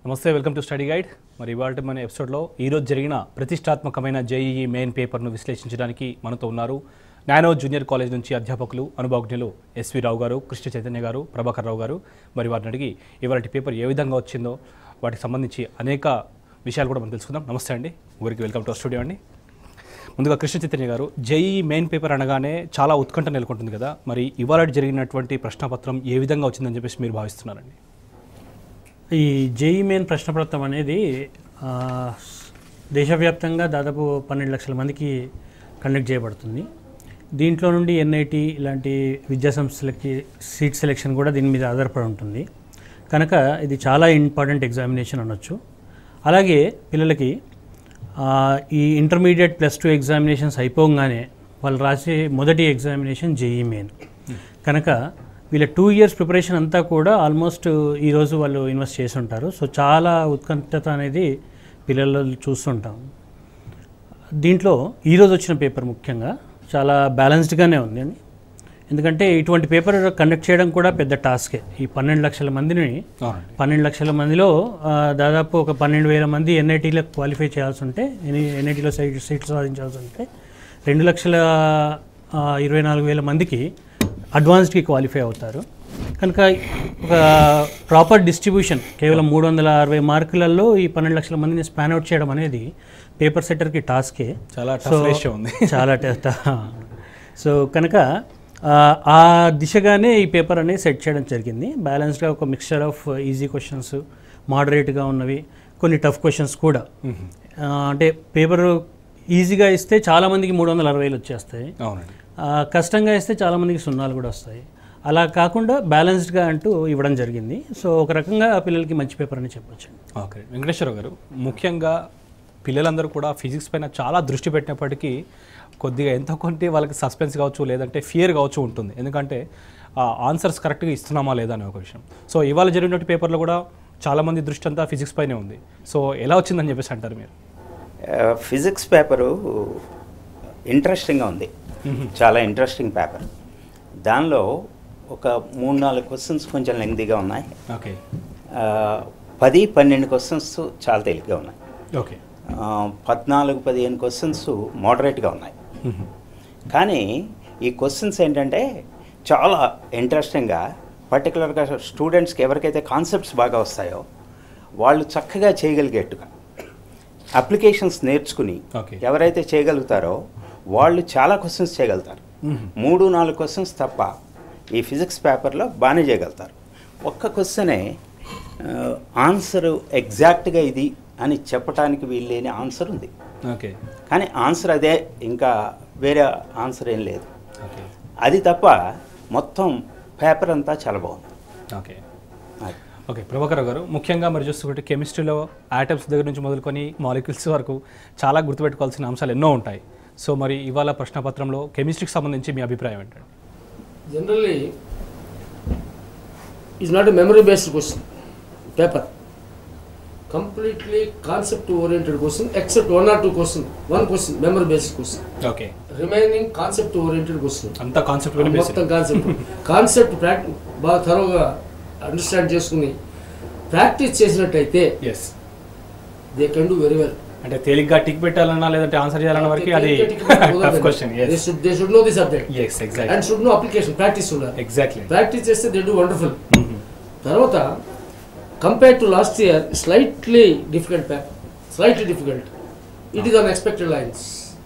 నమస్తే welcome to study guide మరి ఇవాళ మన ఎపిసోడ్లో ఈరోజు జరిగిన ప్రతిష్టాత్మకమైన జేఈఈ మెయిన్ పేపర్ను విశ్లేషించడానికి మనతో ఉన్నారు నానో జూనియర్ కాలేజ్ నుంచి అధ్యాపకులు అనుభవజ్ఞులు ఎస్వి రావు గారు కృష్ణ చైతన్య గారు ప్రభాకర్ రావు గారు మరి వారిని అడిగి ఇవాళ పేపర్ ఏ విధంగా వచ్చిందో వాటికి సంబంధించి అనేక విషయాలు కూడా మనం తెలుసుకుందాం నమస్తే అండి ఊరికి వెల్కమ్ టు స్టూడియో అండి ముందుగా కృష్ణ చైతన్య గారు జేఈ మెయిన్ పేపర్ అనగానే చాలా ఉత్కంఠ నెలకొంటుంది కదా మరి ఇవాళ జరిగినటువంటి ప్రశ్నపత్రం ఏ విధంగా వచ్చిందని చెప్పేసి మీరు భావిస్తున్నారండి ఈ జేఈ మెయిన్ ప్రశ్నపత్రం అనేది ఆ, దేశవ్యాప్తంగా దాదాపు పన్నెండు లక్షల మందికి కండక్ట్ చేయబడుతుంది దీంట్లో నుండి ఎన్ఐటి ఇలాంటి విద్యా సంస్థలకి సీట్ సెలెక్షన్ కూడా దీని మీద ఆధారపడి ఉంటుంది కనుక ఇది చాలా ఇంపార్టెంట్ ఎగ్జామినేషన్ అనొచ్చు అలాగే పిల్లలకి ఆ, ఈ ఇంటర్మీడియట్ ప్లస్ టూ ఎగ్జామినేషన్స్ అయిపోగానే వాళ్ళు రాసే మొదటి ఎగ్జామినేషన్ జేఈ మెయిన్ కనుక వీళ్ళ టూ ఇయర్స్ ప్రిపరేషన్ అంతా కూడా ఆల్మోస్ట్ ఈరోజు వాళ్ళు ఇన్వెస్ట్ చేసి ఉంటారు సో చాలా ఉత్కంఠత అనేది పిల్లల్లో చూస్తుంటాం దీంట్లో ఈరోజు వచ్చిన పేపర్ ముఖ్యంగా చాలా బ్యాలెన్స్డ్గానే ఉంది అండి ఎందుకంటే ఇటువంటి పేపర్ కండక్ట్ చేయడం కూడా పెద్ద టాస్కే ఈ పన్నెండు లక్షల మందిని అవునండి పన్నెండు లక్షల మందిలో ఆ, దాదాపు ఒక పన్నెండు వేల మంది ఎన్ఐటీలో క్వాలిఫై చేయాల్సి ఉంటే ఎన్ఐటీలో సీట్ సీట్లు సాధించాల్సి ఉంటే రెండు లక్షల ఆ, ఇరవై నాలుగు వేల మందికి అడ్వాన్స్డ్కి క్వాలిఫై అవుతారు కనుక ఒక ప్రాపర్ డిస్ట్రిబ్యూషన్ కేవలం మూడు వందల అరవై మార్కులలో ఈ పన్నెండు లక్షల మందిని స్పాన్ అవుట్ చేయడం అనేది పేపర్ సెట్టర్కి టాస్కే చాలా టఫ్ రేషియో ఉంది చాలా టెస్ట్ సో కనుక ఆ, ఆ దిశగానే ఈ పేపర్ అనేది సెట్ చేయడం జరిగింది బ్యాలెన్స్డ్గా ఒక మిక్చర్ ఆఫ్ ఈజీ క్వశ్చన్స్ మోడరేట్గా ఉన్నవి కొన్ని టఫ్ క్వశ్చన్స్ కూడా ఆ, అంటే పేపర్ ఈజీగా ఇస్తే చాలామందికి మూడు వందల అరవైలు వచ్చేస్తాయి అవునండి ఆ, కష్టంగా ఇస్తే చాలామందికి సున్నాలు కూడా వస్తాయి అలా కాకుండా బ్యాలెన్స్డ్గా అంటూ ఇవ్వడం జరిగింది సో ఒక రకంగా పిల్లలకి మంచి పేపర్ అని చెప్పొచ్చు ఓకే వెంకటేశ్వర గారు ముఖ్యంగా పిల్లలందరూ కూడా ఫిజిక్స్ పైన చాలా దృష్టి పెట్టినప్పటికీ కొద్దిగా ఎంతో కొంత వాళ్ళకి సస్పెన్స్ కావచ్చు లేదంటే ఫియర్ కావచ్చు ఉంటుంది ఎందుకంటే ఆన్సర్స్ కరెక్ట్గా ఇస్తున్నామా లేదా అనే ఒక విషయం సో ఇవాళ జరిగినట్టు పేపర్లో కూడా చాలామంది దృష్టి అంతా ఫిజిక్స్ పైనే ఉంది సో ఎలా వచ్చిందని చెప్పేసి అంటారు మీరు ఫిజిక్స్ పేపరు ఇంట్రెస్టింగ్గా ఉంది చాలా ఇంట్రెస్టింగ్ పేపర్ దానిలో ఒక మూడు నాలుగు క్వశ్చన్స్ కొంచెం లెంగ్దీగా ఉన్నాయి ఓకే ఆ, పది పన్నెండు క్వశ్చన్స్ చాలా తేలిగ్గా ఉన్నాయి ఓకే ఆ, పద్నాలుగు పదిహేను క్వశ్చన్స్ మోడరేట్గా ఉన్నాయి కానీ ఈ క్వశ్చన్స్ ఏంటంటే చాలా ఇంట్రెస్టింగ్గా పర్టికులర్గా స్టూడెంట్స్కి ఎవరికైతే కాన్సెప్ట్స్ బాగా వస్తాయో వాళ్ళు చక్కగా చేయగలిగేట్టుగా అప్లికేషన్స్ నేర్చుకుని Okay. ఎవరైతే చేయగలుగుతారో వాళ్ళు చాలా క్వశ్చన్స్ చేయగలుగుతారు మూడు నాలుగు క్వశ్చన్స్ తప్ప ఈ ఫిజిక్స్ పేపర్లో బాగానే చేయగలుగుతారు ఒక్క క్వశ్చనే ఆన్సర్ ఎగ్జాక్ట్గా ఇది అని చెప్పడానికి వీల్లేని ఆన్సర్ ఉంది ఓకే కానీ ఆన్సర్ అదే ఇంకా వేరే ఆన్సర్ ఏం లేదు ఓకే అది తప్ప మొత్తం పేపర్ అంతా చాలా బాగుంది ఓకే అది. ఓకే ప్రభాకర్ గారు ముఖ్యంగా మరి చూసుకుంటే కెమిస్ట్రీలో ఆటమ్స్ దగ్గర నుంచి మొదలుకొని మాలిక్యూల్స్ వరకు చాలా గుర్తుపెట్టుకోవాల్సిన అంశాలు ఎన్నో ఉంటాయి సో మరి ఇవాళ ప్రశ్నపత్రంలో కెమిస్ట్రీకి సంబంధించి మీ అభిప్రాయం ఏంటండి generally is not a memory based question paper completely concept oriented question except one or two question one question memory based question okay remaining concept oriented question అంతా కాన్సెప్ట్ మీద మొత్తం కాన్సెప్ట్ కాన్సెప్ట్ ప్రాక్టి బాగా థరోగా అండర్స్టాండ్ చేసుకుని practice చేసినట్టయితే yes they can do very well అంటే తేలిగ్గా టిక్ పెట్టాలన్నా లేదంటే ఆన్సర్ చేయాలన్న వరకు అది tough question they yes should they should know the subject yes exactly and should know application practice ఉండాలి ఎగ్జాక్ట్లీ ప్రాక్టీస్ చేస్తే దే డూ వండర్ఫుల్ తర్వాత compare to last year slightly difficult paper slightly difficult it is unexpected lines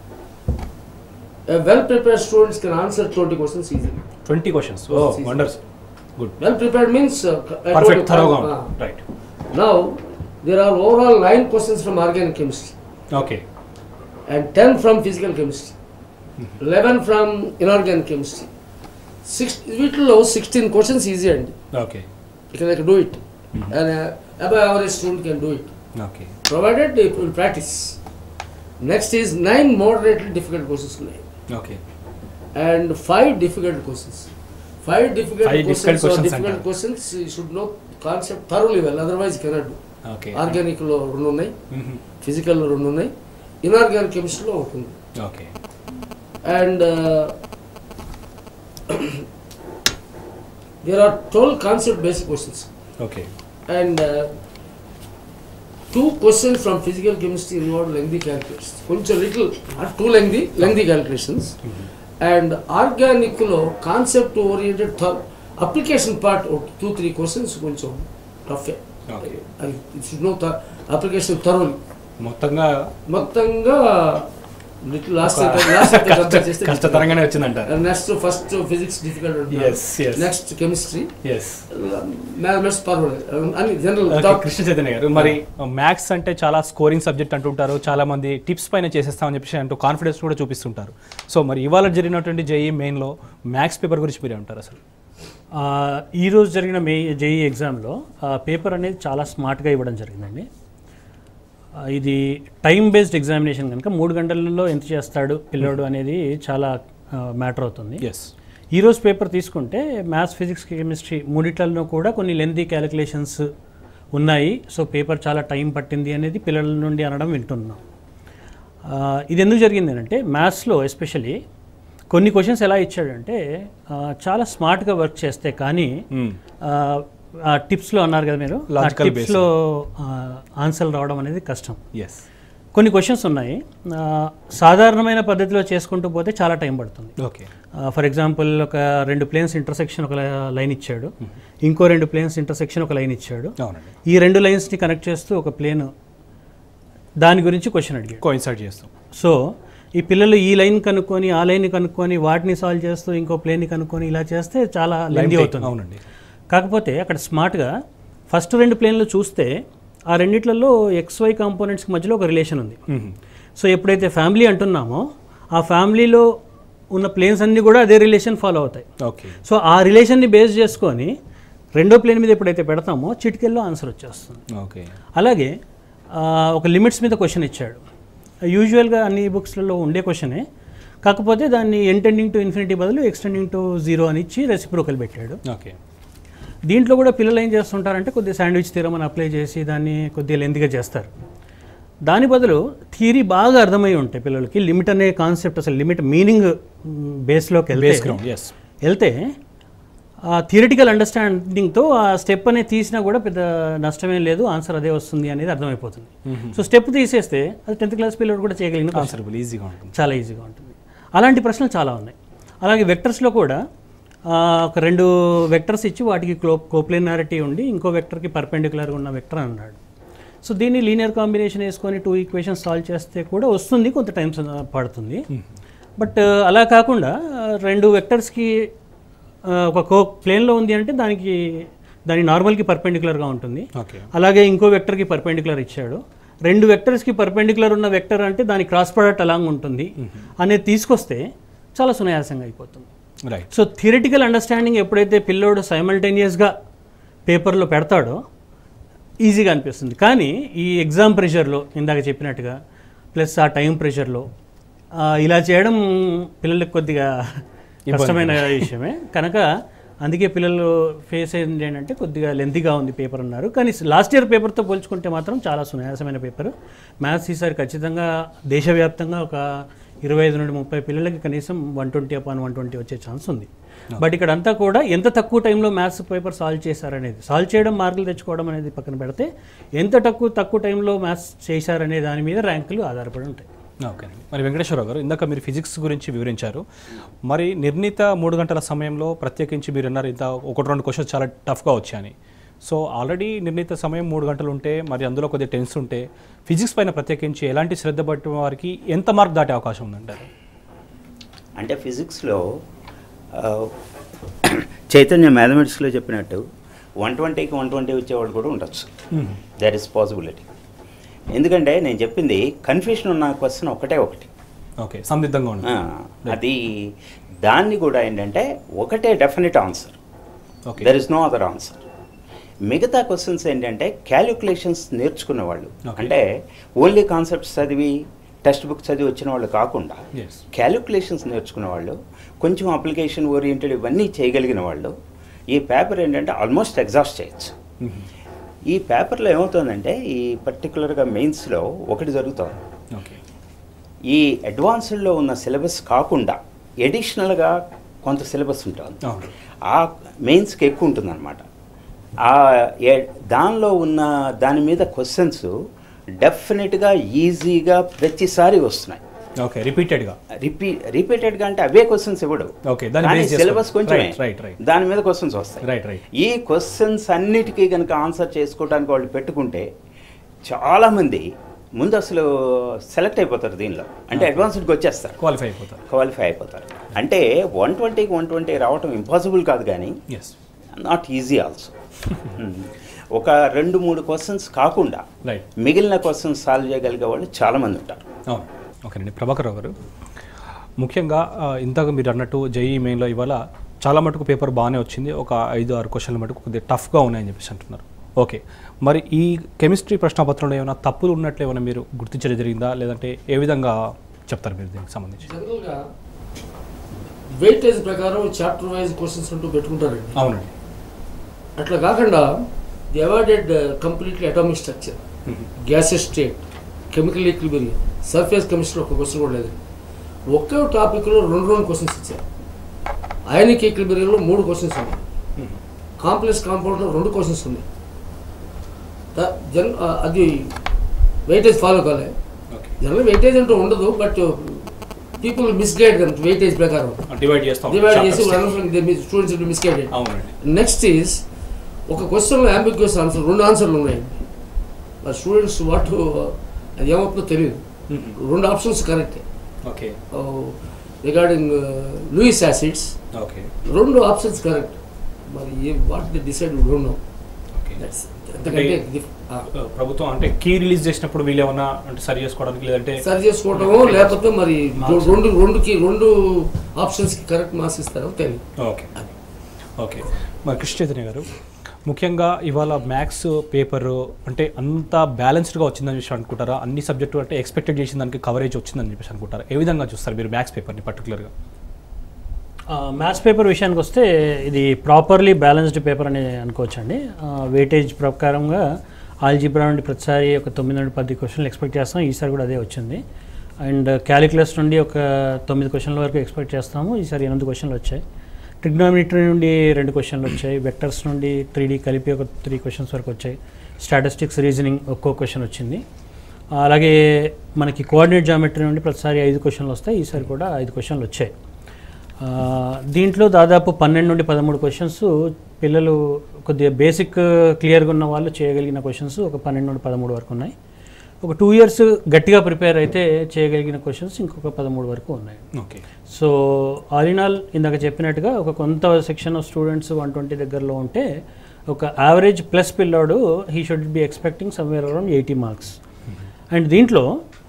well prepared students can answer twenty questions easy twenty questions oh Yes, wonders good well prepared means perfect థరోగా right now there are overall nine questions from organic chemistry okay and 10 from physical chemistry, 11 from inorganic chemistry. Six, వీటిలో sixteen questions easy అండి okay ఇక they do it and above average student can do it okay provided will practice next is nine moderately difficult questions ఉన్నాయి okay and five difficult questions five difficult Five difficult questions questions difficult అంటారు. Questions should know concept thoroughly well otherwise cannot do okay ఆర్గానిక్లో రెండు ఉన్నాయి ఫిజికల్లో రెండు ఉన్నాయి inorganic కెమిస్ట్రీలో ఒకటి ఉంది okay and uh, there are 12 concept based questions okay and uh, two questions from physical chemistry involve lengthy calculations కొంచెం little not too lengthy lengthy calculations and ఆర్గానిక్లో concept oriented their application part two three questions కొంచెం టఫే Okay. Should know application thoroughly మొత్తంగా మొత్తంగా little last ఒక last కష్ట- కష్టతరంగానే వచ్చిందంటారు next first physics difficult Yes, yes. Next chemistry yes mathematics పర్వాలేదు అని జనరల్ ఓకే, కృష్ణ చైతన్య గారు మరి మ్యాథ్స్ అంటే చాలా స్కోరింగ్ సబ్జెక్ట్ అంటుంటారు చాలా మంది టిప్స్ పైన చేసేస్తామని చెప్పేసి అంటూ కాన్ఫిడెన్స్ కూడా చూపిస్తుంటారు సో మరి ఇవాళ జరిగినటువంటి జేఈ మెయిన్లో మ్యాథ్స్ పేపర్ గురించి మీరు ఏమంటారు అసలు ఆ, ఈరోజు జరిగిన మే జేఈ ఎగ్జామ్లో పేపర్ అనేది చాలా స్మార్ట్గా ఇవ్వడం జరిగిందండి ఆ, ఇది టైం బేస్డ్ ఎగ్జామినేషన్ కనుక మూడు గంటలలో ఎంత చేస్తాడు పిల్లోడు అనేది చాలా మ్యాటర్ అవుతుంది ఎస్ ఈరోజు పేపర్ తీసుకుంటే మ్యాథ్స్ ఫిజిక్స్ కెమిస్ట్రీ మూడిట్లలో కూడా కొన్ని లెంతీ క్యాలిక్యులేషన్స్ ఉన్నాయి సో పేపర్ చాలా టైం పట్టింది అనేది పిల్లల నుండి అనడం వింటున్నాం ఆ, ఇది ఎందుకు జరిగింది అంటే మ్యాథ్స్లో ఎస్పెషలీ కొన్ని క్వశ్చన్స్ ఎలా ఇచ్చాడంటే ఆ, చాలా స్మార్ట్గా వర్క్ చేస్తే కానీ ఆ టిప్స్లో అన్నారు కదా మీరు ఆ Logical based. టిప్స్లో ఆన్సర్లు రావడం అనేది కష్టం ఎస్ కొన్ని క్వశ్చన్స్ ఉన్నాయి ఆ, సాధారణమైన పద్ధతిలో చేసుకుంటూ పోతే చాలా టైం పడుతుంది ఓకే ఫర్ ఎగ్జాంపుల్ ఒక రెండు ప్లేన్స్ ఇంటర్సెక్షన్ ఒక లైన్ ఇచ్చాడు ఇంకో రెండు ప్లేన్స్ ఇంటర్సెక్షన్ ఒక లైన్ ఇచ్చాడు అవునండి ఈ రెండు లైన్స్ని కనెక్ట్ చేస్తూ ఒక ప్లేన్ దాని గురించి క్వశ్చన్ అడిగాడు కోయిన్సైడ్ చేస్తాం సో ఈ పిల్లలు ఈ లైన్ కనుక్కొని ఆ లైన్ కనుక్కొని వాటిని సాల్వ్ చేస్తూ ఇంకో ప్లేన్ని కనుక్కొని ఇలా చేస్తే చాలా లెంది అవుతుంది అవునండి కాకపోతే అక్కడ స్మార్ట్గా ఫస్ట్ రెండు ప్లేన్లు చూస్తే ఆ రెండిట్లలో ఎక్స్వై కాంపోనెంట్స్కి మధ్యలో ఒక రిలేషన్ ఉంది సో ఎప్పుడైతే ఫ్యామిలీ అంటున్నామో ఆ ఫ్యామిలీలో ఉన్న ప్లేన్స్ అన్నీ కూడా అదే రిలేషన్ ఫాలో అవుతాయి ఓకే సో ఆ రిలేషన్ని బేస్ చేసుకొని రెండో ప్లేన్ మీద ఎప్పుడైతే పెడతామో చిటికెల్లో ఆన్సర్ వచ్చేస్తుంది ఓకే అలాగే ఆ, ఒక లిమిట్స్ మీద క్వశ్చన్ ఇచ్చాడు యూజువల్గా అన్ని బుక్స్లలో ఉండే క్వశ్చనే కాకపోతే దాన్ని ఎంటెండింగ్ టు ఇన్ఫినిటీ బదులు ఎక్స్టెండింగ్ టు జీరో అని ఇచ్చి రెసిప్రోకల్ పెట్టాడు ఓకే దీంట్లో కూడా పిల్లలు ఏం చేస్తుంటారంటే కొద్దిగా శాండ్విచ్ థీరం అని అప్లై చేసి దాన్ని కొద్దిగా లెంత్గా చేస్తారు దాని బదులు థియరీ బాగా అర్థమై ఉంటాయి పిల్లలకి లిమిట్ అనే కాన్సెప్ట్ అసలు లిమిట్ మీనింగ్ బేస్లోకి బేస్ వెళ్తే గ్రౌండ్ ఎస్ వెళ్తే ఆ థియరిటికల్ అండర్స్టాండింగ్తో ఆ స్టెప్ అనేది తీసినా కూడా పెద్ద నష్టమేం లేదు ఆన్సర్ అదే వస్తుంది అనేది అర్థమైపోతుంది సో స్టెప్ తీసేస్తే అది టెన్త్ క్లాస్ పిల్లలు కూడా చేయగలిగిన question. ఆన్సరబుల్ ఈజీగా ఉంటుంది చాలా ఈజీగా ఉంటుంది అలాంటి ప్రశ్నలు చాలా ఉన్నాయి అలాగే వెక్టర్స్లో కూడా ఆ, ఒక రెండు వెక్టర్స్ ఇచ్చి వాటికి క్లో కోప్లేనారిటీ ఉండి ఇంకో వెక్టర్కి పర్పెండికులర్గా ఉన్న వెక్టర్ అన్నాడు సో దీన్ని లీనియర్ కాంబినేషన్ వేసుకొని టూ ఈక్వేషన్స్ సాల్వ్ చేస్తే కూడా వస్తుంది కొంత టైం పడుతుంది బట్ అలా కాకుండా ఆ, రెండు వెక్టర్స్కి ఒక కో ప్లేన్లో ఉంది అంటే దానికి దాని నార్మల్కి పర్పెండికులర్గా ఉంటుంది ఓకే అలాగే ఇంకో వెక్టర్కి పర్పెండికులర్ ఇచ్చాడు రెండు వెక్టర్స్కి పర్పెండికులర్ ఉన్న వెక్టర్ అంటే దాని క్రాస్ ప్రోడక్ట్ అలాంగ్ ఉంటుంది అనేది తీసుకొస్తే చాలా సునాయాసంగా అయిపోతుంది రైట్ సో థియరిటికల్ అండర్స్టాండింగ్ ఎప్పుడైతే పిల్లోడు సైమల్టేనియస్గా పేపర్లో పెడతాడో ఈజీగా అనిపిస్తుంది కానీ ఈ ఎగ్జామ్ ప్రెషర్లో ఇందాక చెప్పినట్టుగా ప్లస్ ఆ టైం ప్రెషర్లో ఇలా చేయడం పిల్లలకు కొద్దిగా కష్టమైన విషయమే కనుక అందుకే పిల్లలు ఫేస్ అయింది ఏంటంటే కొద్దిగా లెంతీగా ఉంది పేపర్ అన్నారు కానీ లాస్ట్ ఇయర్ పేపర్తో పోల్చుకుంటే మాత్రం చాలా సునాయాసమైన పేపర్ మ్యాథ్స్ ఈసారి ఖచ్చితంగా దేశవ్యాప్తంగా ఒక ఇరవై ఐదు నుండి ముప్పై పిల్లలకి కనీసం one twenty upon one twenty వచ్చే ఛాన్స్ ఉంది బట్ ఇక్కడ అంతా కూడా ఎంత తక్కువ టైంలో మ్యాథ్స్ పేపర్ సాల్వ్ చేశారనేది సాల్వ్ చేయడం మార్కులు తెచ్చుకోవడం అనేది పక్కన పెడితే ఎంత తక్కువ తక్కువ టైంలో మ్యాథ్స్ చేశారనే దాని మీద ర్యాంకులు ఆధారపడి ఉంటాయి ఓకేనండి మరి వెంకటేశ్వరరావు గారు ఇందాక మీరు ఫిజిక్స్ గురించి వివరించారు మరి నిర్ణీత మూడు గంటల సమయంలో ప్రత్యేకించి మీరు అన్నారు ఇంత ఒకటి రెండు క్వశ్చన్స్ చాలా టఫ్గా వచ్చాయని సో ఆల్రెడీ నిర్ణీత సమయం మూడు గంటలు ఉంటే మరి అందులో కొద్దిగా టెన్స్ ఉంటే ఫిజిక్స్ పైన ప్రత్యేకించి ఎలాంటి శ్రద్ధ పట్టిన వారికి ఎంత మార్క్ దాటే అవకాశం ఉందంటారు అంటే ఫిజిక్స్లో ఆ, చైతన్య మ్యాథమెటిక్స్లో చెప్పినట్టు వన్ ట్వంటీకి వన్ ట్వంటీ వచ్చేవాళ్ళు కూడా ఉండొచ్చు దట్ ఈస్ పాసిబిలిటీ ఎందుకంటే నేను చెప్పింది కన్ఫ్యూషన్ ఉన్న క్వశ్చన్ ఒకటే ఒకటి ఓకే సందిగ్ధంగా ఉంది ఆ, అది దాన్ని కూడా ఏంటంటే ఒకటే definite answer okay there is no other answer మిగతా క్వశ్చన్స్ ఏంటంటే క్యాలిక్యులేషన్స్ నేర్చుకున్న వాళ్ళు Okay. అంటే ఓన్లీ కాన్సెప్ట్స్ చదివి టెక్స్ట్ బుక్ చదివి వచ్చిన వాళ్ళు కాకుండా ఎస్ క్యాలిక్యులేషన్స్ నేర్చుకున్న వాళ్ళు కొంచెం అప్లికేషన్ ఓరియంటెడ్ ఇవన్నీ చేయగలిగిన వాళ్ళు ఈ పేపర్ ఏంటంటే ఆల్మోస్ట్ ఎగ్జాస్ట్ చేయొచ్చు ఈ పేపర్లో ఏమవుతుందంటే ఈ పర్టికులర్గా మెయిన్స్లో ఒకటి జరుగుతుంది ఓకే ఈ అడ్వాన్స్డ్లో ఉన్న సిలబస్ కాకుండా ఎడిషనల్గా కొంత సిలబస్ ఉంటుంది అవును ఆ మెయిన్స్కి ఎక్కువ ఉంటుందన్నమాట ఆ ఏ- దానిలో ఉన్న దాని మీద క్వశ్చన్స్ డెఫినెట్గా ఈజీగా ప్రతిసారి వస్తున్నాయి ఓకే రిపీటెడ్గా రిపీ రిపీటెడ్గా అంటే అవే క్వశ్చన్స్ ఇవ్వడు Okay, దాన్ని కానీ base చేసుకొని. సిలబస్ కొంచెమే Right, right, right. దాని మీద క్వశ్చన్స్ వస్తాయి రైట్ రైట్ ఈ క్వశ్చన్స్ అన్నిటికీ కనుక ఆన్సర్ చేసుకోవడానికి వాళ్ళు పెట్టుకుంటే చాలామంది ముందు అసలు సెలెక్ట్ అయిపోతారు దీనిలో అంటే అడ్వాన్స్డ్కి వచ్చేస్తారు క్వాలిఫై అయిపోతారు క్వాలిఫై అయిపోతారు అంటే వన్ ట్వంటీకి వన్ ట్వంటీ రావటం ఇంపాసిబుల్ కాదు కానీ ఎస్ నాట్ ఈజీ ఆల్సో ఒక రెండు మూడు క్వశ్చన్స్ కాకుండా రైట్ మిగిలిన క్వశ్చన్స్ సాల్వ్ చేయగలిగే వాళ్ళు చాలామంది ఉంటారు అవును ఓకేనండి ప్రభాకర్ రావు గారు ముఖ్యంగా ఆ, ఇందాక మీరు అన్నట్టు జేఈ మెయిన్లో ఇవాళ చాలా మటుకు పేపర్ బాగానే వచ్చింది ఒక ఐదు ఆరు క్వశ్చన్ల మటుకు కొద్దిగా టఫ్గా ఉన్నాయని చెప్పేసి అంటున్నారు ఓకే మరి ఈ కెమిస్ట్రీ ప్రశ్నపత్రంలో ఏమైనా తప్పులు ఉన్నట్లు ఏమైనా మీరు గుర్తించడం జరిగిందా లేదంటే ఏ విధంగా చెప్తారు మీరు దీనికి సంబంధించి జనరల్గా వెయిటేజ్ ప్రకారం చాప్టర్ వైజ్ క్వశ్చన్స్ అంటూ పెట్టుకుంటారండి అవునండి అట్లా కాకుండా the awarded completely atomic structure gases state chemical equilibrium surface chemistry ఒక క్వశ్చన్ కూడా లేదు ఒకే టాపిక్లో రెండు రెండు క్వశ్చన్స్ ఇచ్చారు అయనిక్ ఈక్విలిబిరియంలో మూడు క్వశ్చన్స్ ఉన్నాయి కాంప్లెక్స్ కాంపౌండ్లో రెండు క్వశ్చన్స్ ఉన్నాయి ద- జన్ ఆ, అది వెయిటేజ్ ఫాలో కాలే ఓకే జనరల్ వెయిటేజ్ అంటూ ఉండదు బట్ పీపుల్ మిస్గైడ్ కదా వెయిటేజ్ ప్రకారం డివైడ్ చేస్తాం డివైడ్ చేసి స్టూడెంట్స్ మిస్గైడ్ అవునండి నెక్స్ట్ ఈజ్ ఒక క్వశ్చన్లో అంబిగ్యూస్ ఆన్సర్ రెండు ఆన్సర్లు ఉన్నాయండి మరి స్టూడెంట్స్ వాట్ అది ఏమవుతుందో తెలియదు రెండు ఆప్షన్స్ కరెక్టే okay regarding Lewis acids okay రెండు ఆప్షన్స్ కరెక్ట్ మరి ఏ what the decide don't know okay that's ఎందుకంటే ఇది- ఆ, ప్రభుత్వం అంటే కీ రిలీజ్ చేసినప్పుడు వీళ్ళు ఏమన్నా అంటే సరి చేసుకోవడానికి లేదంటే సరి చేసుకోవటమో లేకపోతే మరి రెండు రెండుకి రెండు ఆప్షన్స్కి కరెక్ట్ మార్క్స్ ఇస్తారో తెలియదు ఓకే ఓకే మరి కృష్ణ చైతన్య గారు ముఖ్యంగా ఇవాళ మ్యాథ్స్ పేపర్ అంటే అంత బ్యాలెన్స్డ్గా వచ్చిందని చెప్పేసి అనుకుంటారా అన్ని సబ్జెక్టు అంటే ఎక్స్పెక్టెడ్ చేసిన దానికి కవరేజ్ వచ్చిందని చెప్పేసి అనుకుంటారా ఏ విధంగా చూస్తారు మీరు మ్యాథ్స్ పేపర్ని పర్టికులర్గా మ్యాథ్స్ పేపర్ విషయానికి వస్తే ఇది ప్రాపర్లీ బ్యాలెన్స్డ్ పేపర్ అని అనుకోవచ్చండి వెయిటేజ్ ప్రకారంగా ఆల్జిబ్రా నుండి ప్రతిసారి ఒక తొమ్మిది నుండి పది క్వశ్చన్లు ఎక్స్పెక్ట్ చేస్తాం ఈసారి కూడా అదే వచ్చింది అండ్ క్యాలిక్యులస్ నుండి ఒక తొమ్మిది క్వశ్చన్ల వరకు ఎక్స్పెక్ట్ చేస్తాము ఈసారి ఎనిమిది క్వశ్చన్లు వచ్చాయి ట్రిగ్నోమెట్రీ నుండి రెండు క్వశ్చన్లు వచ్చాయి వెక్టర్స్ నుండి త్రీ కలిపి ఒక త్రీ క్వశ్చన్స్ వరకు వచ్చాయి స్టాటిస్టిక్స్ రీజనింగ్ ఒక్కో క్వశ్చన్ వచ్చింది అలాగే మనకి కోఆర్డినేట్ జామెట్రీ నుండి ప్రతిసారి ఐదు క్వశ్చన్లు వస్తాయి ఈసారి కూడా ఐదు క్వశ్చన్లు వచ్చాయి ఆ, దీంట్లో దాదాపు పన్నెండు నుండి పదమూడు క్వశ్చన్స్ పిల్లలు కొద్దిగా బేసిక్ క్లియర్గా ఉన్న వాళ్ళు చేయగలిగిన క్వశ్చన్స్ ఒక పన్నెండు నుండి పదమూడు వరకు ఉన్నాయి ఒక టూ ఇయర్స్ గట్టిగా ప్రిపేర్ అయితే చేయగలిగిన క్వశ్చన్స్ ఇంకొక పదమూడు వరకు ఉన్నాయి okay so all in all ఇందాక చెప్పినట్టుగా ఒక కొంత section of students one twenty దగ్గరలో ఉంటే ఒక యావరేజ్ ప్లస్ పిల్లాడు he should be expecting somewhere around eighty marks and దీంట్లో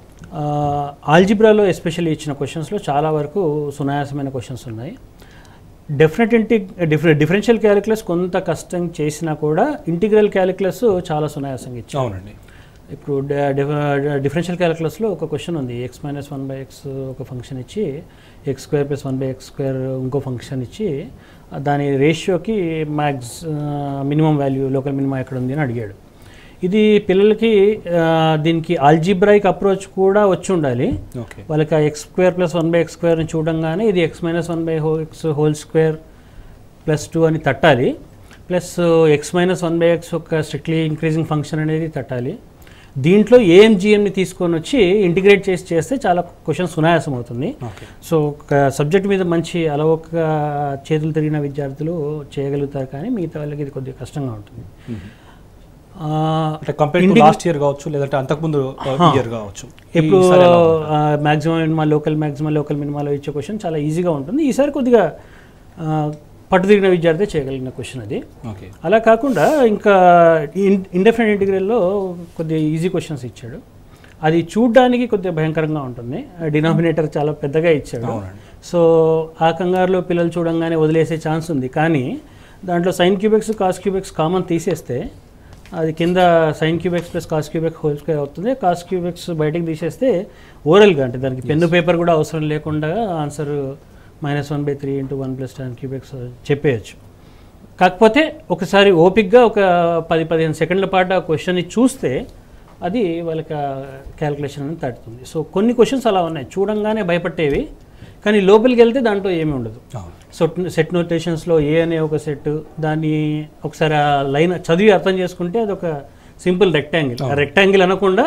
ఆల్జిబ్రాలో ఎస్పెషల్లీ ఇచ్చిన క్వశ్చన్స్లో చాలా వరకు సునాయాసమైన క్వశ్చన్స్ ఉన్నాయి డెఫినెట్ ఇంటి డిఫరె డిఫరెన్షియల్ క్యాలిక్యులస్ కొంత కష్టం చేసినా కూడా ఇంటిగ్రల్ క్యాలిక్యులస్ చాలా సునాయాసంగా ఇచ్చారు అవునండి ఇప్పుడు డిఫరెన్షియల్ క్యాలిక్యులస్లో ఒక క్వశ్చన్ ఉంది x minus one by x ఒక ఫంక్షన్ ఇచ్చి x square plus one by x square ఇంకో ఫంక్షన్ ఇచ్చి ఆ దాని రేషియోకి max minimum value local minimum ఎక్కడ ఉంది అని అడిగాడు ఇది పిల్లలకి ఆ, దీనికి ఆల్జిబ్రాయిక్ అప్రోచ్ కూడా వచ్చి ఉండాలి ఓకే వాళ్ళకి ఆ x square plus one by x స్క్వేర్ని చూడంగానే ఇది ఎక్స్ మైనస్ వన్ బై హో x whole square plus two అని తట్టాలి plus x minus one by x ఒక స్ట్రిక్ట్లీ ఇంక్రీజింగ్ ఫంక్షన్ అనేది తట్టాలి దీంట్లో ఏఎంజిఎంని తీసుకొని వచ్చి ఇంటిగ్రేట్ చేసి చేస్తే చాలా క్వశ్చన్ సునాయాసం అవుతుంది ఓకే సో ఒక సబ్జెక్ట్ మీద మంచి అలవోక చేతులు తిరిగిన విద్యార్థులు చేయగలుగుతారు కానీ మిగతా వాళ్ళకి ఇది కొద్దిగా కష్టంగా ఉంటుంది ఆ, అంటే కంపేర్ టు ఇంటిగ్రే- లాస్ట్ ఇయర్ కావచ్చు లేదంటే అంతకుముందు ఇయర్ కావచ్చు ఇప్పుడు ఈసారి ఎలా ఉంది? Maximum minima local maximum local మినిమాలో ఇచ్చే క్వశ్చన్ చాలా ఈజీగా ఉంటుంది ఈసారి కొద్దిగా ఆ, పట్టుదిరిగిన విద్యార్థి చేయగలిగిన క్వశ్చన్ అది ఓకే అలా కాకుండా ఇంకా ఇన్ ఇండెఫినెట్ ఇంటిగ్రల్లో కొద్దిగా ఈజీ క్వశ్చన్స్ ఇచ్చాడు అది చూడ్డానికి కొద్దిగా భయంకరంగా ఉంటుంది డినామినేటర్ చాలా పెద్దగా ఇచ్చాడు అవునండి. సో ఆ కంగారులో పిల్లలు చూడంగానే వదిలేసే ఛాన్స్ ఉంది కానీ దాంట్లో sin cube x cos cube x common తీసేస్తే అది కింద sin cube x plus cos cube x whole square అవుతుంది కాస్ క్యూబెక్స్ బయటకు తీసేస్తే ఓరల్గా అంటే దానికి పెన్ను పేపర్ కూడా అవసరం లేకుండా answer minus one by three into one plus ten cube x చెప్పేయచ్చు కాకపోతే ఒకసారి ఓపిక్గా ఒక పది పదిహేను సెకండ్ల పాటు ఆ క్వశ్చన్ని చూస్తే అది వాళ్ళకి క్యాలిక్యులేషన్ అనేది తడుతుంది సో కొన్ని క్వశ్చన్స్ అలా ఉన్నాయి చూడంగానే భయపట్టేవి కానీ లోపలికి వెళ్తే దాంట్లో ఏమీ ఉండదు అవును సో సెట్ నోటేషన్స్లో ఏ అనే ఒక సెట్ దాన్ని ఒకసారి ఆ లైన్ చదివి అర్థం చేసుకుంటే అది ఒక సింపుల్ రెక్టాంగిల్ ఆ రెక్టాంగిల్ అనకుండా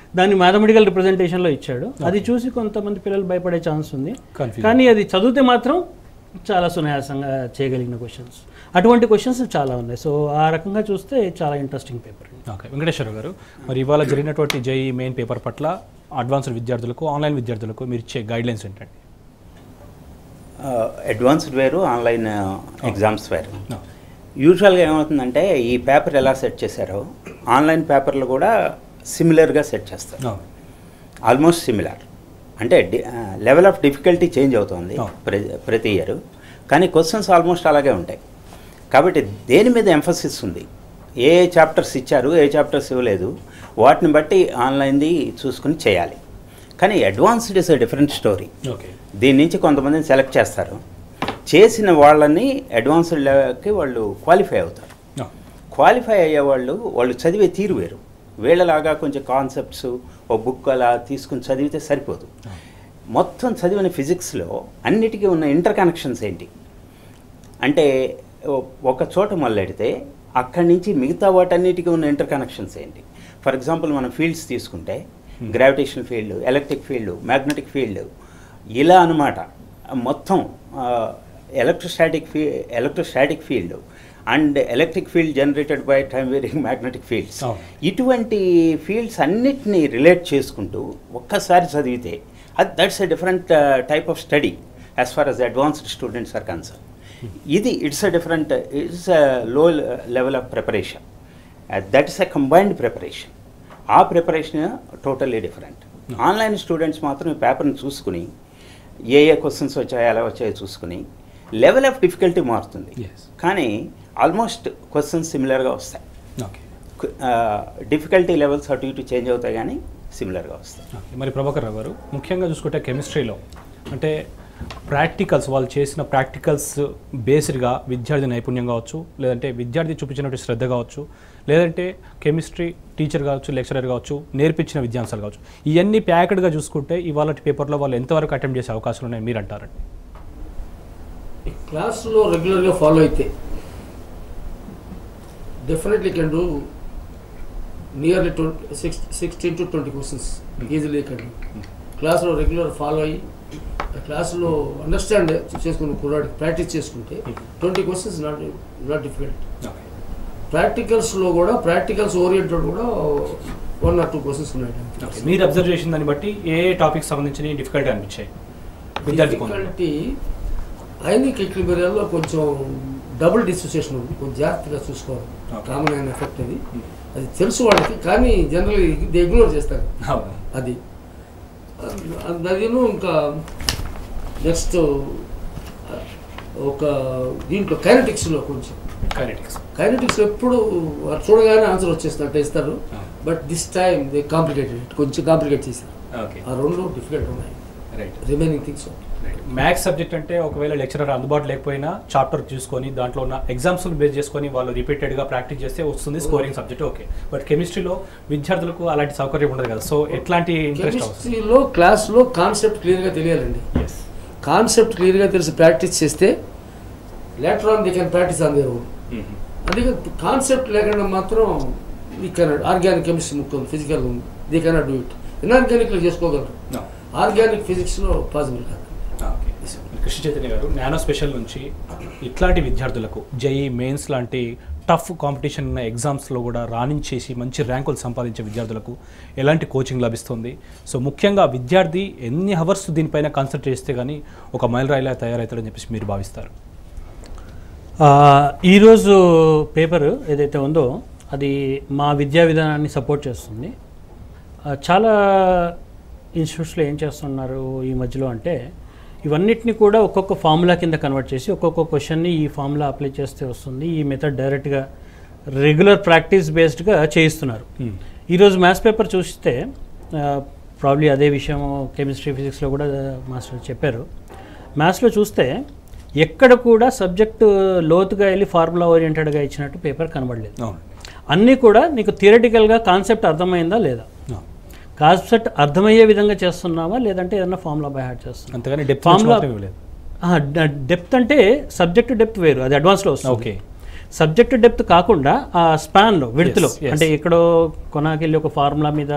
దాన్ని మ్యాథమెటికల్ రిప్రజెంటేషన్లో ఇచ్చాడు అది చూసి కొంతమంది పిల్లలు భయపడే ఛాన్స్ ఉంది Confused. కానీ అది చదివితే మాత్రం చాలా సునాయాసంగా చేయగలిగిన క్వశ్చన్స్ అటువంటి క్వశ్చన్స్ చాలా ఉన్నాయి సో ఆ రకంగా చూస్తే చాలా ఇంట్రెస్టింగ్ పేపర్ ఓకే వెంకటేశ్వర గారు మరి ఇవాళ జరిగినటువంటి జేఈ మెయిన్ పేపర్ పట్ల అడ్వాన్స్డ్ విద్యార్థులకు ఆన్లైన్ విద్యార్థులకు మీరు ఇచ్చే గైడ్లైన్స్ ఏంటండి అడ్వాన్స్డ్ వేరు ఆన్లైన్ ఎగ్జామ్స్ వేరు No. యూజువల్గా ఏమవుతుందంటే ఈ పేపర్ ఎలా సెట్ చేశారో ఆన్లైన్ పేపర్లు కూడా సిమిలర్గా సెట్ చేస్తారు No. ఆల్మోస్ట్ సిమిలర్ అంటే లెవెల్ ఆఫ్ డిఫికల్టీ చేంజ్ అవుతుంది Oh. ప్ర- ప్రతి ఇయర్ కానీ క్వశ్చన్స్ ఆల్మోస్ట్ అలాగే ఉంటాయి కాబట్టి దేని మీద ఎంఫసిస్ ఉంది ఏ చాప్టర్స్ ఇచ్చారు ఏ చాప్టర్స్ ఇవ్వలేదు వాటిని బట్టి ఆన్లైన్ది చూసుకుని చేయాలి కానీ advanced is a different story okay దీని నుంచి కొంతమందిని సెలెక్ట్ చేస్తారు చేసిన వాళ్ళని అడ్వాన్స్డ్ లెవెల్కి వాళ్ళు క్వాలిఫై అవుతారు No. క్వాలిఫై అయ్యే వాళ్ళు వాళ్ళు చదివే తీరు వేరు వీళ్ళలాగా కొంచెం కాన్సెప్ట్స్ ఓ బుక్ అలా తీసుకుని చదివితే సరిపోదు మొత్తం చదివిన ఫిజిక్స్లో అన్నిటికీ ఉన్న ఇంటర్ కనెక్షన్స్ ఏంటి అంటే ఓ- ఒక చోట మొదలెడితే అక్కడి నుంచి మిగతా వాటన్నిటికీ ఉన్న ఇంటర్ కనెక్షన్స్ ఏంటి ఫర్ ఎగ్జాంపుల్ మనం ఫీల్డ్స్ తీసుకుంటే gravitation field electric field magnetic field ఇలా అనమాట మొత్తం ఎలక్ట్రోస్టాటిక్ ఫీ electrostatic field and electric field generated by time varying magnetic fields అవును. ఇటువంటి ఫీల్డ్స్ అన్నిటినీ రిలేట్ చేసుకుంటూ ఒక్కసారి చదివితే అది that's a different type of study as far as advanced students are concern ఇది it's a different it's a low level of preparation that is a combined preparation ఆ preparation totally different online students మాత్రం ఈ పేపర్ని చూసుకుని ఏ ఏ questions వచ్చాయో ఎలా వచ్చాయో చూసుకుని లెవెల్ ఆఫ్ డిఫికల్టీ మారుతుంది Yes. కానీ ఆల్మోస్ట్ క్వశ్చన్స్ సిమిలర్గా వస్తాయి ఓకే డిఫికల్టీ లెవెల్స్ అటు ఇటు చేంజ్ అవుతాయి కానీ సిమిలర్గా వస్తాయి ఓకే. మరి ప్రభాకర్ రావు గారు ముఖ్యంగా చూసుకుంటే కెమిస్ట్రీలో అంటే ప్రాక్టికల్స్ వాళ్ళు చేసిన ప్రాక్టికల్స్ బేస్డ్గా విద్యార్థి నైపుణ్యం కావచ్చు లేదంటే విద్యార్థి చూపించినటువంటి శ్రద్ధ కావచ్చు లేదంటే కెమిస్ట్రీ టీచర్ కావచ్చు లెక్చరర్ కావచ్చు నేర్పించిన విద్యాంశాలు కావచ్చు ఇవన్నీ ప్యాకెడ్గా చూసుకుంటే ఇవాళ పేపర్లో వాళ్ళు ఎంతవరకు అటెంప్ట్ చేసే అవకాశాలు ఉన్నాయి మీరు అంటారండి ఈ క్లాస్లో రెగ్యులర్గా ఫాలో అయితే definitely can do nearly twenty six sixteen to twenty questions easily can do క్లాస్లో రెగ్యులర్ ఫాలో అయ్యి ఆ క్లాస్లో అండర్స్టాండ్ చేసుకుని కుర్రాడికి ప్రాక్టీస్ చేసుకుంటే twenty questions not not difficult ప్రాక్టికల్స్లో కూడా ప్రాక్టికల్స్ ఓరియంటెడ్ కూడా వన్ ఆర్ టూ క్వశ్చన్స్ ఉన్నాయి మీరు అబ్జర్వ్ చేసిన దాన్ని బట్టి ఏ టాపిక్ సంబంధించి డిఫికల్ట్ అనిపించాయి విద్యార్థి కొందరు. డిఫికల్టీ ఐనిక్ ఎక్లిబిరియాలో కొంచెం డబుల్ డిసోసియేషన్ ఉంది కొంచెం జాగ్రత్తగా చూసుకోవాలి Okay. కామన్ అయిన ఎఫెక్ట్ అది అది తెలుసు వాళ్ళకి కానీ జనరల్ ఇది ఇగ్నోర్ చేస్తారు అవును. అది అదిను ఇంకా నెక్స్ట్ ఒక దీంట్లో కైనటిక్స్లో కొంచెం Kinetics. కైనటిక్స్ ఎప్పుడు వారు చూడగానే ఆన్సర్ వచ్చేసినట్టు ఇస్తారు Ah. But this time they complicated కొంచెం కాంప్లికేట్ చేశారు ఓకే ఆ రెండు డిఫికల్ట్ ఉన్నాయి right remaining things maths subject అంటే ఒకవేళ లెక్చరర్ అందుబాటు లేకపోయినా చాప్టర్ చూసుకొని దాంట్లో ఉన్న ఎగ్జామ్స్ బేస్ చేసుకొని వాళ్ళు రిపీటెడ్గా ప్రాక్టీస్ చేస్తే వస్తుంది స్కోరింగ్ సబ్జెక్ట్ ఓకే బట్ కెమిస్ట్రీలో విద్యార్థులకు అలాంటి సౌకర్యం ఉండదు కదా సో ఎట్లాంటి ఇంట్రెస్ట్ అవసరం కెమిస్ట్రీలో క్లాస్లో కాన్సెప్ట్ క్లియర్గా తెలియాలండి ఎస్ కాన్సెప్ట్ క్లియర్గా తెలిసి ప్రాక్టీస్ చేస్తే later on the can practice on their own అందుకే కాన్సెప్ట్ లేకుండా మాత్రం ఈ కెనాట్ ఆర్గానిక్ కెమిస్ట్రీ ముక్కు ఉంది ఫిజికల్ ఉంది ది కెనాట్ డూ ఇట్ ఇన్ఆర్గానిక్లో చేసుకోగలరు ఆర్గానిక్ ఫిజిక్స్లో పాసిబుల్ కాదు ఓకే కృష్ణ చైతన్య గారు నానో స్పెషల్ నుంచి ఇట్లాంటి విద్యార్థులకు జేఈ మెయిన్స్ లాంటి టఫ్ కాంపిటీషన్ ఉన్న ఎగ్జామ్స్లో కూడా రాణించేసి మంచి ర్యాంకులు సంపాదించే విద్యార్థులకు ఎలాంటి కోచింగ్ లభిస్తుంది సో ముఖ్యంగా విద్యార్థి ఎన్ని అవర్స్ దీనిపైన కాన్సన్ట్రేట్ చేస్తే కానీ ఒక మైలురాయిలా తయారవుతాడని చెప్పేసి మీరు భావిస్తారు ఆ, ఈరోజు పేపర్ ఏదైతే ఉందో అది మా విద్యా విధానాన్ని సపోర్ట్ చేస్తుంది ఆ, చాలా ఇన్స్టిట్యూట్స్లో ఏం చేస్తున్నారు ఈ మధ్యలో అంటే ఇవన్నిటిని కూడా ఒక్కొక్క ఫార్ములా కింద కన్వర్ట్ చేసి ఒక్కొక్క క్వశ్చన్ని ఈ ఫార్ములా అప్లై చేస్తే వస్తుంది ఈ మెథడ్ డైరెక్ట్గా రెగ్యులర్ ప్రాక్టీస్ బేస్డ్గా చేయిస్తున్నారు ఈరోజు మ్యాథ్స్ పేపర్ చూస్తే ప్రాబ్లీ అదే విషయం కెమిస్ట్రీ ఫిజిక్స్లో కూడా మాస్టర్ చెప్పారు మ్యాథ్స్లో చూస్తే ఎక్కడ కూడా సబ్జెక్టు లోతుగా వెళ్ళి ఫార్ములా ఓరియంటెడ్గా ఇచ్చినట్టు పేపర్ కనబడలేదు అవును అన్నీ కూడా నీకు థియరటికల్గా కాన్సెప్ట్ అర్థమైందా లేదా కాన్సెప్ట్ అర్థమయ్యే విధంగా చేస్తున్నావా లేదంటే ఏదైనా ఫార్ములా బై హార్ట్ చేస్తున్నా అంతగాని డెప్త్ Formula- మాత్రం ఇవ్వలేదు డెప్త్ అంటే సబ్జెక్ట్ డెప్త్ వేరు అది అడ్వాన్స్లో వస్తుంది ఓకే సబ్జెక్ట్ డెప్త్ కాకుండా ఆ స్పాన్లో విడుతులో Yes, yes. అంటే ఎక్కడో కొనాకెళ్ళి ఒక ఫార్ములా మీద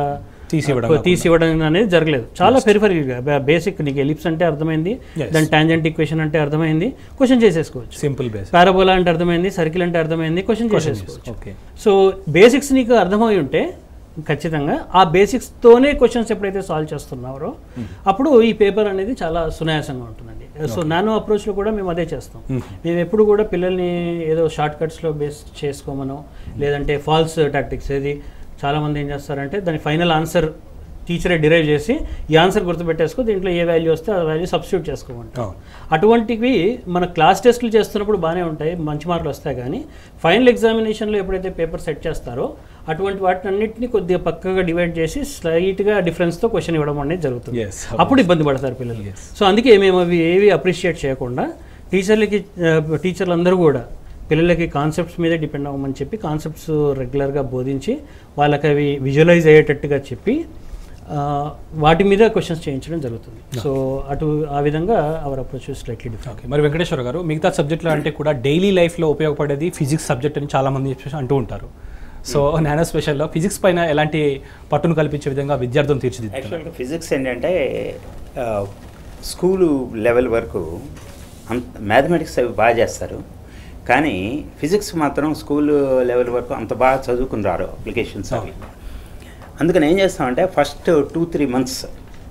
తీసివ్వడం కొ- తీసివ్వడం అనేది జరగలేదు చాలా పెరిఫరీగా బేసిక్ నీకు ఎలిప్స్ అంటే అర్థమైంది Yes. దాని టాంజెంట్ ఈక్వేషన్ అంటే అర్థమైంది క్వశ్చన్ చేసేసుకోవచ్చు సింపుల్ బేస్ పారాబోలా అంటే అర్థమైంది సర్కిల్ అంటే అర్థమైంది క్వశ్చన్ చేసేసుకోవచ్చు ఓకే సో బేసిక్స్ నీకు అర్థమై ఉంటే ఖచ్చితంగా ఆ బేసిక్స్తోనే క్వశ్చన్స్ ఎప్పుడైతే సాల్వ్ చేస్తున్నారో అప్పుడు ఈ పేపర్ అనేది చాలా సునాయాసంగా ఉంటుందండి సో నానో అప్రోచ్లో కూడా మేము అదే చేస్తాం మేము ఎప్పుడు కూడా పిల్లల్ని ఏదో షార్ట్ కట్స్లో బేస్ చేసుకోమనో లేదంటే ఫాల్స్ టాక్టిక్స్ ఏది చాలామంది ఏం చేస్తారంటే దాని ఫైనల్ ఆన్సర్ టీచరే డిరైవ్ చేసి ఈ ఆన్సర్ గుర్తుపెట్టేసుకో దీంట్లో ఏ వాల్యూ వస్తే ఆ వాల్యూ సబ్స్టిట్యూట్ చేసుకోమంటాం అవును. అటువంటివి మన క్లాస్ టెస్ట్లు చేస్తున్నప్పుడు బాగానే ఉంటాయి మంచి మార్కులు వస్తాయి కానీ ఫైనల్ ఎగ్జామినేషన్లో ఎప్పుడైతే పేపర్ సెట్ చేస్తారో అటువంటి వాటిని అన్నింటినీ కొద్దిగా పక్కగా డివైడ్ చేసి స్లైట్గా డిఫరెన్స్తో క్వశ్చన్ ఇవ్వడం అనేది జరుగుతుంది Yes, అప్పుడు ఇబ్బంది పడతారు పిల్లలు సో అందుకే మేము అవి ఏవి అప్రిషియేట్ చేయకుండా టీచర్లకి టీచర్లు అందరూ కూడా పిల్లలకి కాన్సెప్ట్స్ మీదే డిపెండ్ అవ్వమని చెప్పి కాన్సెప్ట్స్ రెగ్యులర్గా బోధించి వాళ్ళకి అవి విజువలైజ్ అయ్యేటట్టుగా చెప్పి ఆ, వాటి మీద క్వశ్చన్స్ చేయించడం జరుగుతుంది సో అటు ఆ విధంగా our approach slightly different okay మరి వెంకటేశ్వర గారు మిగతా సబ్జెక్టులు అంటే కూడా డైలీ లైఫ్లో ఉపయోగపడేది ఫిజిక్స్ సబ్జెక్ట్ అని చాలామంది చెప్పేసి అంటూ ఉంటారు సో నానో స్పెషల్లో ఫిజిక్స్ పైన ఎలాంటి పట్టును కల్పించే విధంగా విద్యార్థులను తీర్చిదిద్దారు యాక్చువల్గా ఫిజిక్స్ ఏంటంటే ఆ, స్కూలు లెవెల్ వరకు అంత మ్యాథమెటిక్స్ అవి బాగా చేస్తారు కానీ ఫిజిక్స్ మాత్రం స్కూల్ లెవెల్ వరకు అంత బాగా చదువుకుని రారు అప్లికేషన్స్ అవి అందుకని ఏం చేస్తామంటే first two three months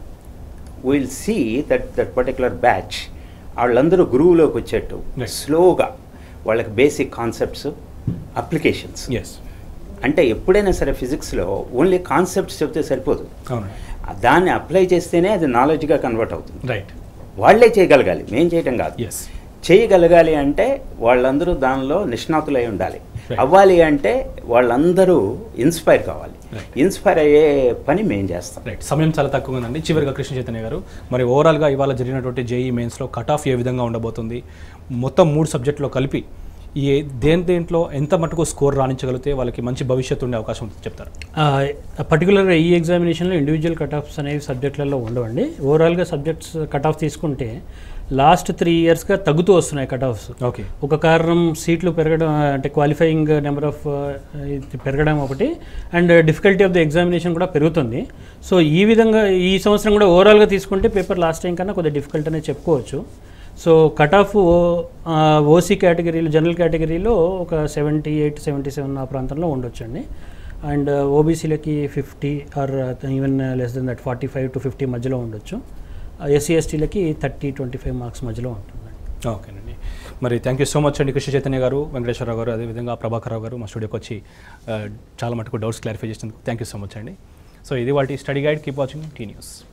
will see that that particular batch వాళ్ళందరూ గురువులోకి వచ్చేట్టు Right. స్లోగా వాళ్ళకి బేసిక్ కాన్సెప్ట్స్ అప్లికేషన్స్ ఎస్ అంటే ఎప్పుడైనా సరే ఫిజిక్స్లో ఓన్లీ కాన్సెప్ట్స్ చెప్తే సరిపోదు అవును దాన్ని అప్లై చేస్తేనే అది నాలెడ్జ్గా కన్వర్ట్ అవుతుంది రైట్ వాళ్ళే చేయగలగాలి మేం చేయటం కాదు ఎస్ చేయగలగాలి అంటే వాళ్ళందరూ దానిలో నిష్ణాతులై ఉండాలి Right. అవ్వాలి అంటే వాళ్ళందరూ ఇన్స్పైర్ కావాలి Right. ఇన్స్పైర్ అయ్యే పని మేము చేస్తాం రైట్ సమయం చాలా తక్కువ ఉందండి చివరిగా కృష్ణ చైతన్య గారు మరి ఓవరాల్గా ఇవాళ జరిగినటువంటి జేఈ మెయిన్స్లో కట్ ఆఫ్ ఏ విధంగా ఉండబోతుంది మొత్తం మూడు సబ్జెక్టులో కలిపి ఈ దేని దేంట్లో ఎంత మటుకు స్కోర్ రాణించగలిగితే వాళ్ళకి మంచి భవిష్యత్తు ఉండే అవకాశం ఉంటుంది చెప్తారు పర్టికులర్గా ఈ ఎగ్జామినేషన్లో ఇండివిజువల్ కట్ ఆఫ్స్ అనేవి సబ్జెక్టులలో ఉండవండి ఓవరాల్గా సబ్జెక్ట్స్ కట్ ఆఫ్ తీసుకుంటే లాస్ట్ త్రీ ఇయర్స్గా తగ్గుతూ వస్తున్నాయి కట్ ఆఫ్స్ ఓకే ఒక కారణం సీట్లు పెరగడం అంటే క్వాలిఫైయింగ్ నెంబర్ ఆఫ్ పెరగడం ఒకటి and difficulty of the examination కూడా పెరుగుతుంది సో ఈ విధంగా ఈ సంవత్సరం కూడా ఓవరాల్గా తీసుకుంటే పేపర్ లాస్ట్ టైం కన్నా కొద్దిగా డిఫికల్ట్ అనే చెప్పుకోవచ్చు సో కట్ ఆఫ్ ఓసీ కేటగిరీలో జనరల్ కేటగిరీలో ఒక సెవెంటీ ఎయిట్ సెవెంటీ సెవెన్ ఆ ప్రాంతంలో ఉండొచ్చండి అండ్ ఓబీసీలకి fifty or even less than that forty five to fifty మధ్యలో ఉండొచ్చు ఎస్సీ ఎస్టీలకి థర్టీ ట్వంటీ ఫైవ్ మార్క్స్ మధ్యలో ఉంటుందండి ఓకేనండి మరి థ్యాంక్ యూ సో మచ్ అండి కృష్ణ చైతన్య గారు వెంకటేశ్వరరావు గారు అదేవిధంగా ప్రభాకర్ రావు గారు మా స్టూడియోకి వచ్చి ఆ, చాలా మటుకు డౌట్స్ క్లారిఫై చేసినందుకు థ్యాంక్ యూ సో మచ్ అండి సో ఇది వాటి study guide keep watching T news